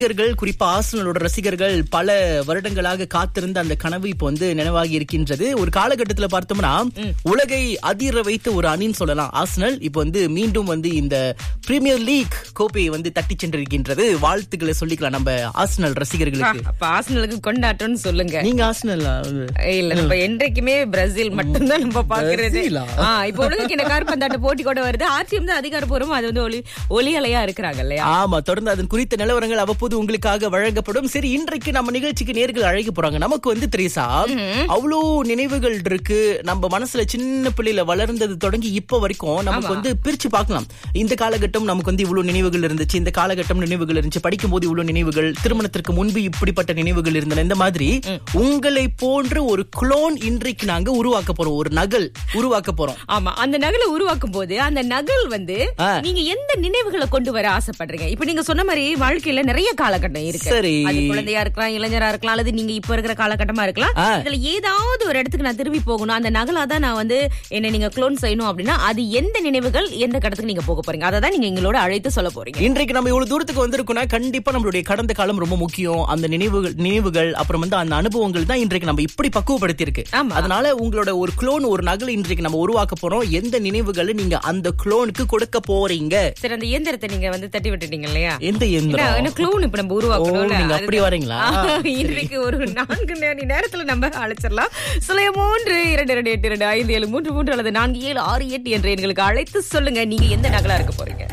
ரசிகர்கள் குறிப்பா ஆசனலோட ரசிகர்கள் பல வருடங்களாக காத்திருந்த அந்த கனவு இப்போ வந்து நினைவாகி இருக்கின்றது ஒரு காலகட்டத்துல பார்த்தோம்னா உலகை அதிர வைத்த ஒரு அணின்னு சொல்லலாம் ஆசனல் இப்போ வந்து மீண்டும் வந்து இந்த பிரீமியர் லீக் கோப்பையை வந்து தட்டி சென்றிருக்கின்றது வாழ்த்துக்களை சொல்லிக்கலாம் நம்ம ஆசனல் ரசிகர்களுக்கு அப்ப ஆசனலுக்கு கொண்டாட்டம்னு சொல்லுங்க நீங்க ஆசனல் இல்ல நம்ம என்றைக்குமே பிரேசில் மட்டும்தான் நம்ம பாக்குறது பிரேசிலா? ஆ, இப்ப உலகக்கு இந்த கார்பந்தாட்ட போட்டி கூட வருது ஆர்டிஎம் தான் அதிகாரப்பூர்வம் அது வந்து ஒளி ஒலி அலையா இருக்கிறாங்க இல்லையா ஆமா தொடர்ந்து அதன் குறித்த நிலவரங்கள் அவ்வப்போது உங்களுக்காக வழங்கப்படும் சரி இன்றைக்கு நம்ம நிகழ்ச்சிக்கு நேர்கள் அழைக்க போறாங்க நமக்கு வந்து திரேசா அவ்வளோ நினைவுகள் இருக்கு நம்ம மனசுல சின்ன பிள்ளையில வளர்ந்தது தொடங்கி இப்ப வரைக்கும் நமக்கு வந்து பிரிச்சு பார்க்கலாம் இந்த காலகட்டம் நமக்கு வந்து இவ்வளவு நினைவுகள் இருந்துச்சு இந்த காலகட்டம் நினைவுகள் இருந்துச்சு படிக்கும் போது இவ்வளவு நினைவுகள் திருமணத்திற்கு முன்பு இப்படிப்பட்ட நினைவுகள் இருந்தன இந்த மாதிரி உங்களை போன்ற ஒரு குளோன் இன்றைக்கு நாங்க உருவாக்க போறோம் ஒரு நகல் உருவாக்க போறோம் ஆமா அந்த நகலை உருவாக்கும் போது அந்த நகல் வந்து ஆ. நீங்க எந்த நினைவுகளை கொண்டு வர ஆசைப்படுறீங்க இப்ப நீங்க சொன்ன மாதிரி வாழ்க்கையில நிறைய காலகட்டம் இருக்கு சரி. அது குழந்தையா இருக்கலாம் இளைஞரா இருக்கலாம் அல்லது நீங்க இப்ப இருக்கிற காலகட்டமா இருக்கலாம் ஆ. இதுல ஏதாவது ஒரு இடத்துக்கு நான் திரும்பி போகணும் அந்த நகலா தான் நான் வந்து என்ன நீங்க க்ளோன் செய்யணும் அப்படின்னா அது எந்த நினைவுகள் எந்த கடத்துக்கு நீங்க போக போறீங்க அதை தான் நீங்க எங்களோட அழைத்து சொல்ல போறீங்க இன்றைக்கு நம்ம இவ்வளவு தூரத்துக்கு வந்திருக்கோம்னா கண்டிப்பா நம்மளுடைய கடந்த காலம் ரொம்ப முக்கியம் அந்த நினைவுகள் நினைவுகள் அப்புறம் வந்து அந்த அனுபவங்கள் தான் இன்றைக்கு நம்ம இப்படி பக்குவப்படுத்தி இருக்கு ஆமா. அதனால உங்களோட ஒரு குளோன் ஒரு நகல் இன்றைக்கு நம்ம உருவாக்க போறோம் எந்த நினைவுகளை நீங்க அந்த குளோனுக்கு கொடுக்க போறீங்க சரி அந்த இயந்திரத்தை நீங்க வந்து தட்டி விட்டுட்டீங்க இல்லையா எந்த எந்திரம் க்ளூன் இப்ப நம்ம உருவாக்கணும்ல ஓ, நீங்க அப்படி அதுதான். வரீங்களா? ஆ, இன்றைக்கு ஒரு நான்கு மணி நேரத்துல நம்ம அழைச்சிடலாம் சுலைய மூன்று இரண்டு இரண்டு எட்டு இரண்டு ஐந்து ஏழு மூன்று மூன்று அல்லது நான்கு ஏழு ஆறு எட்டு என்று எங்களுக்கு அழைத்து சொல்லுங்க நீங்க எந்த நகலா இருக்க போறீங்க